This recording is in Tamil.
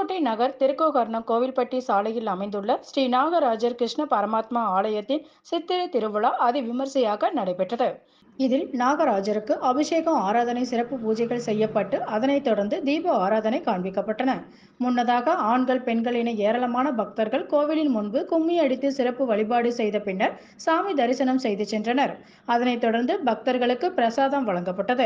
புதுக்கோட்டை நகர் திருக்கோகர்ணம் கோவில்பட்டி சாலையில் அமைந்துள்ள ஸ்ரீ நாகராஜர் கிருஷ்ண பரமாத்மா ஆலயத்தின் சித்திரை திருவிழா அதி விமர்சையாக நடைபெற்றது இதில் நாகராஜருக்கு அபிஷேகம் ஆராதனை சிறப்பு பூஜைகள் செய்யப்பட்டு அதனைத் தொடர்ந்து தீப ஆராதனை காண்பிக்கப்பட்டன முன்னதாக ஆண்கள் பெண்கள் என ஏராளமான பக்தர்கள் கோவிலின் முன்பு கும்மி அடித்து சிறப்பு வழிபாடு செய்த பின்னர் சாமி தரிசனம் செய்து சென்றனர் அதனைத் தொடர்ந்து பக்தர்களுக்கு பிரசாதம் வழங்கப்பட்டது